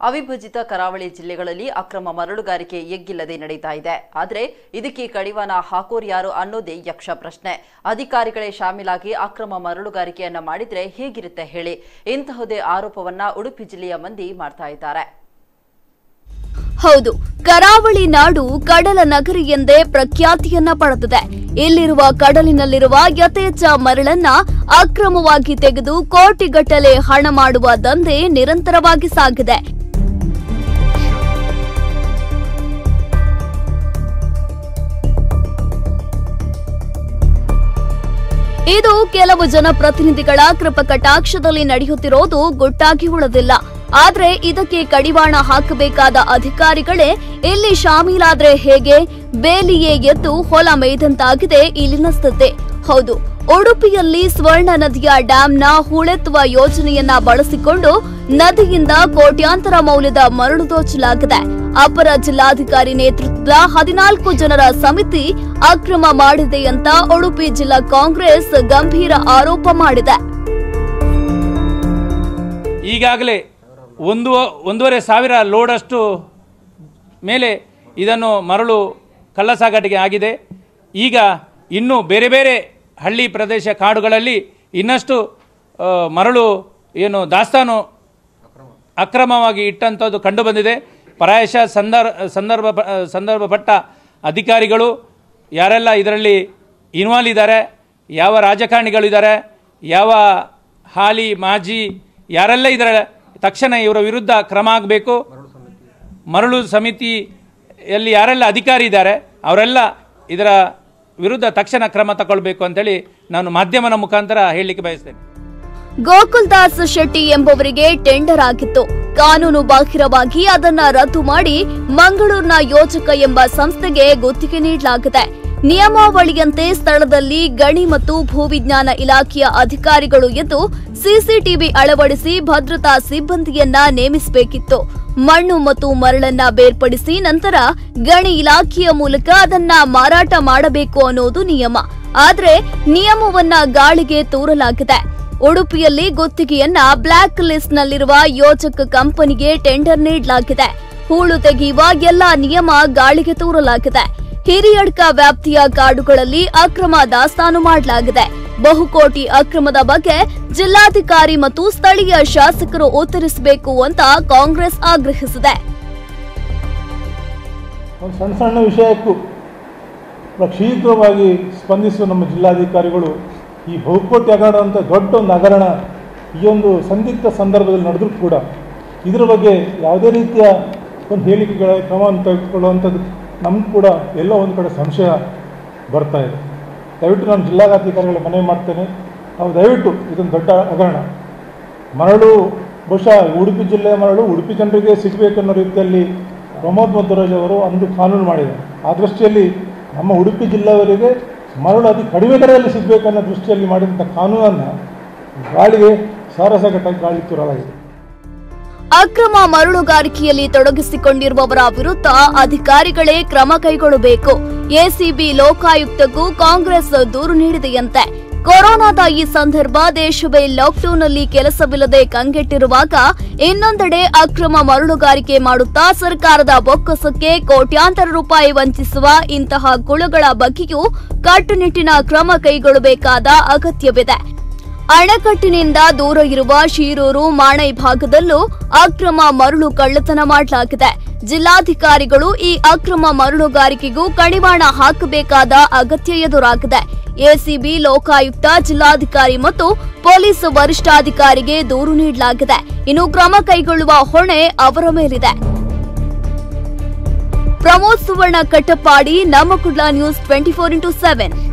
ಅವಿಭಜಿತ ಕರಾವಳಿ ಜಿಲ್ಲೆಗಳಲ್ಲಿ ಅಕ್ರಮ ಮರಳುಗಾರಿಕೆ ಎಗ್ಗಿಲ್ಲದೆ ನಡೀತಾ ಇದೆ ಆದರೆ ಇದಕ್ಕೆ ಕಡಿವಾಣ ಹಾಕೋರ್ಯಾರು ಅನ್ನೋದೇ ಯಕ್ಷ ಪ್ರಶ್ನೆ ಅಧಿಕಾರಿಗಳೇ ಶಾಮೀಲಾಗಿ ಅಕ್ರಮ ಮರಳುಗಾರಿಕೆಯನ್ನ ಮಾಡಿದ್ರೆ ಹೇಗಿರುತ್ತೆ ಹೇಳಿ ಇಂತಹುದೇ ಆರೋಪವನ್ನ ಉಡುಪಿ ಜಿಲ್ಲೆಯ ಮಂದಿ ಮಾಡ್ತಾ ಇದ್ದಾರೆ ಹೌದು ಕರಾವಳಿ ನಾಡು ಕಡಲ ನಗರಿ ಎಂದೇ ಪ್ರಖ್ಯಾತಿಯನ್ನ ಪಡೆದಿದೆ ಇಲ್ಲಿರುವ ಕಡಲಿನಲ್ಲಿರುವ ಯಥೇಚ್ಛ ಮರಳನ್ನ ಅಕ್ರಮವಾಗಿ ತೆಗೆದು ಕೋಟಿಗಟ್ಟಲೆ ಹಣ ಮಾಡುವ ದಂಧೆ ನಿರಂತರವಾಗಿ ಸಾಗಿದೆ ಇದು ಕೆಲವು ಜನಪ್ರತಿನಿಧಿಗಳ ಕೃಪಕಟಾಕ್ಷದಲ್ಲಿ ನಡೆಯುತ್ತಿರೋದು ಗುಟ್ಟಾಗಿ ಉಳಿದಿಲ್ಲ ಆದ್ರೆ ಇದಕ್ಕೆ ಕಡಿವಾಣ ಹಾಕಬೇಕಾದ ಅಧಿಕಾರಿಗಳೇ ಇಲ್ಲಿ ಶಾಮೀಲಾದ್ರೆ ಹೇಗೆ ಬೇಲಿಯೇ ಎದ್ದು ಹೊಲ ಮೇಯ್ದಂತಾಗಿದೆ ಇಲ್ಲಿನ ಸ್ಥಿತಿ ಹೌದು ಉಡುಪಿಯಲ್ಲಿ ಸ್ವರ್ಣ ನದಿಯ ಡ್ಯಾಂನ ಹೂಳೆತ್ತುವ ಯೋಜನೆಯನ್ನ ಬಳಸಿಕೊಂಡು ನದಿಯಿಂದ ಕೋಟ್ಯಾಂತರ ಮೌಲ್ಯದ ಮರಳು ದೋಚಲಾಗಿದೆ ಅಪರ ಜಿಲ್ಲಾಧಿಕಾರಿ ನೇತೃತ್ವದ ಹದಿನಾಲ್ಕು ಜನರ ಸಮಿತಿ ಅಕ್ರಮ ಮಾಡಿದೆ ಅಂತ ಉಡುಪಿ ಜಿಲ್ಲಾ ಕಾಂಗ್ರೆಸ್ ಗಂಭೀರ ಆರೋಪ ಮಾಡಿದೆ ಈಗಾಗಲೇ ಒಂದು ಒಂದೂವರೆ ಸಾವಿರ ಲೋಡಷ್ಟು ಮೇಲೆ ಇದನ್ನು ಮರಳು ಕಳ್ಳಸಾಗಾಟಿಗೆ ಆಗಿದೆ ಈಗ ಇನ್ನೂ ಬೇರೆ ಬೇರೆ ಹಳ್ಳಿ ಪ್ರದೇಶ ಕಾಡುಗಳಲ್ಲಿ ಇನ್ನಷ್ಟು ಆ, ಮರಳು ಏನು ದಾಸ್ತಾನು ಅಕ್ರಮವಾಗಿ ಇಟ್ಟಂಥದ್ದು ಕಂಡುಬಂದಿದೆ ಪ್ರಾಯಶಃ ಸಂದರ್ ಸಂದರ್ಭ ಸಂದರ್ಭಪಟ್ಟ ಅಧಿಕಾರಿಗಳು ಯಾರೆಲ್ಲ ಇದರಲ್ಲಿ ಇನ್ವಾಲ್ವ್ ಇದ್ದಾರೆ ಯಾವ ರಾಜಕಾರಣಿಗಳಿದ್ದಾರೆ ಯಾವ ಹಾಲಿ ಮಾಜಿ ಯಾರೆಲ್ಲ ಇದರ ತಕ್ಷಣ ಇವರ ವಿರುದ್ಧ ಕ್ರಮ ಆಗಬೇಕು ಮರಳು ಸಮಿತಿಯಲ್ಲಿ ಯಾರೆಲ್ಲ ಅಧಿಕಾರಿ ಇದ್ದಾರೆ ಅವರೆಲ್ಲ ಇದರ ವಿರುದ್ಧ ತಕ್ಷಣ ಕ್ರಮ ತಗೊಳ್ಬೇಕು ಅಂತೇಳಿ ನಾನು ಮಾಧ್ಯಮದ ಮುಖಾಂತರ ಹೇಳಲಿಕ್ಕೆ ಬಯಸ್ತೇನೆ ಗೋಕುಲ್ದಾಸ್ ಶೆಟ್ಟಿ ಎಂಬುವರಿಗೆ ಟೆಂಡರ್ ಆಗಿತ್ತು ಕಾನೂನು ಬಾಹಿರವಾಗಿ ಅದನ್ನ ರದ್ದು ಮಾಡಿ ಮಂಗಳೂರಿನ ಯೋಜಕ ಎಂಬ ಸಂಸ್ಥೆಗೆ ಗುತ್ತಿಗೆ ನೀಡಲಾಗಿದೆ ನಿಯಮಾವಳಿಯಂತೆ ಸ್ಥಳದಲ್ಲಿ ಗಣಿ ಮತ್ತು ಭೂವಿಜ್ಞಾನ ಇಲಾಖೆಯ ಅಧಿಕಾರಿಗಳು ಎದ್ದು ಸಿಸಿಟಿವಿ ಅಳವಡಿಸಿ ಭದ್ರತಾ ಸಿಬ್ಬಂದಿಯನ್ನ ನೇಮಿಸಬೇಕಿತ್ತು ಮಣ್ಣು ಮತ್ತು ಮರಳನ್ನ ಬೇರ್ಪಡಿಸಿ ನಂತರ ಗಣಿ ಇಲಾಖೆಯ ಮೂಲಕ ಅದನ್ನ ಮಾರಾಟ ಮಾಡಬೇಕು ಅನ್ನೋದು ನಿಯಮ ಆದ್ರೆ ನಿಯಮವನ್ನ ಗಾಳಿಗೆ ತೂರಲಾಗಿದೆ ಉಡುಪಿಯಲ್ಲಿ ಗುತ್ತಿಗೆಯನ್ನ ಬ್ಲಾಕ್ ಲಿಸ್ಟ್ ನಲ್ಲಿರುವ ಯೋಜಕ ಕಂಪನಿಗೆ ಟೆಂಡರ್ ನೀಡಲಾಗಿದೆ ಹೂಳು ತೆಗೆಯುವ ಎಲ್ಲಾ ನಿಯಮ ಗಾಳಿಗೆ ತೂರಲಾಗಿದೆ ಹಿರಿಯಡ್ಕ ವ್ಯಾಪ್ತಿಯ ಕಾಡುಗಳಲ್ಲಿ ಅಕ್ರಮ ದಾಸ್ತಾನು ಮಾಡಲಾಗಿದೆ ಬಹುಕೋಟಿ ಅಕ್ರಮದ ಬಗ್ಗೆ ಜಿಲ್ಲಾಧಿಕಾರಿ ಮತ್ತು ಸ್ಥಳೀಯ ಶಾಸಕರು ಉತ್ತರಿಸಬೇಕು ಅಂತ ಕಾಂಗ್ರೆಸ್ ಆಗ್ರಹಿಸಿದೆ ಒಂದು ಸಣ್ಣ ಸಣ್ಣ ವಿಷಯಕ್ಕೂ ಬಹಳ ಶೀಘ್ರವಾಗಿ ಸ್ಪಂದಿಸುವ ನಮ್ಮ ಜಿಲ್ಲಾಧಿಕಾರಿಗಳು ಈ ಬಹುಕೋಟಿ ಹಗರಣ ಅಂತ ದೊಡ್ಡ ಒಂದು ಹಗರಣ ಈ ಒಂದು ಸಂದಿಗ್ಧ ಸಂದರ್ಭದಲ್ಲಿ ನಡೆದರೂ ಕೂಡ ಇದರ ಬಗ್ಗೆ ಯಾವುದೇ ರೀತಿಯ ಒಂದು ಹೇಳಿಕೆಗಳ ಕ್ರಮವನ್ನು ತೆಗೆದುಕೊಳ್ಳುವಂಥದ್ದು ನಮಗೂ ಕೂಡ ಎಲ್ಲೋ ಒಂದು ಕಡೆ ಸಂಶಯ ಬರ್ತಾ ಇದೆ ದಯವಿಟ್ಟು ನಾನು ಜಿಲ್ಲಾಧಿಕಾರಿಗಳ ಮನವಿ ಮಾಡ್ತೇನೆ ನಾವು ದಯವಿಟ್ಟು ಇದೊಂದು ದೊಡ್ಡ ಹಗರಣ ಮರಳು ಬಹುಶಃ ಉಡುಪಿ ಜಿಲ್ಲೆಯ ಮರಳು ಉಡುಪಿ ಜನರಿಗೆ ಸಿಗಬೇಕನ್ನೋ ರೀತಿಯಲ್ಲಿ ಪ್ರಮೋದ್ ಮಧ್ವರಾಜ್ ಅವರು ಅಂದು ಕಾನೂನು ಮಾಡಿದ್ದಾರೆ ಆ ದೃಷ್ಟಿಯಲ್ಲಿ ನಮ್ಮ ಉಡುಪಿ ಜಿಲ್ಲೆಯವರಿಗೆ ಮರಳು ಅತಿ ಕಡಿಮೆ ದರದಲ್ಲಿ ಸಿಗಬೇಕನ್ನೋ ದೃಷ್ಟಿಯಲ್ಲಿ ಮಾಡಿದಂಥ ಕಾನೂನನ್ನು ಗಾಳಿಗೆ ಸಾರಸಗಟ್ಟಾಗಿ ಗಾಳಿ ತೂರಲಾಗಿದೆ ಅಕ್ರಮ ಮರಳುಗಾರಿಕೆಯಲ್ಲಿ ತೊಡಗಿಸಿಕೊಂಡಿರುವವರ ವಿರುದ್ಧ ಅಧಿಕಾರಿಗಳೇ ಕ್ರಮ ಕೈಗೊಳ್ಳಬೇಕು ಎಸಿಬಿ ಲೋಕಾಯುಕ್ತಕ್ಕೂ ಕಾಂಗ್ರೆಸ್ ದೂರು ನೀಡಿದೆಯಂತೆ ಕೊರೋನಾದ ಈ ಸಂದರ್ಭ ದೇಶವೇ ಲಾಕ್ಡೌನ್ನಲ್ಲಿ ಕೆಲಸವಿಲ್ಲದೆ ಕಂಗೆಟ್ಟಿರುವಾಗ ಇನ್ನೊಂದೆಡೆ ಅಕ್ರಮ ಮರಳುಗಾರಿಕೆ ಮಾಡುತ್ತಾ ಸರ್ಕಾರದ ಬೊಕ್ಕಸಕ್ಕೆ ಕೋಟ್ಯಾಂತರ ರೂಪಾಯಿ ವಂಚಿಸುವ ಇಂತಹ ಕುಳಗಳ ಬಗ್ಗೆಯೂ ಕಟ್ಟುನಿಟ್ಟಿನ ಕ್ರಮ ಕೈಗೊಳ್ಳಬೇಕಾದ ಅಗತ್ಯವಿದೆ ಅಣೆಕಟ್ಟಿನಿಂದ ದೂರ ಇರುವ ಶೀರೂರು ಮಾಣೈ ಭಾಗದಲ್ಲೂ ಅಕ್ರಮ ಮರಳು ಕಳ್ಳತನ ಮಾಡಲಾಗಿದೆ ಜಿಲ್ಲಾಧಿಕಾರಿಗಳು ಈ ಅಕ್ರಮ ಮರಳುಗಾರಿಕೆಗೂ ಕಡಿವಾಣ ಹಾಕಬೇಕಾದ ಅಗತ್ಯ ಎದುರಾಗಿದೆ ಎಸಿಬಿ ಲೋಕಾಯುಕ್ತ ಜಿಲ್ಲಾಧಿಕಾರಿ ಮತ್ತು ಪೊಲೀಸ್ ವರಿಷ್ಠಾಧಿಕಾರಿಗೆ ದೂರು ನೀಡಲಾಗಿದೆ ಇನ್ನು ಕ್ರಮ ಕೈಗೊಳ್ಳುವ ಹೊಣೆ ಅವರ ಮೇಲಿದೆ Pramod Suvarna Kattappadi Namma Kudla news twenty four into seven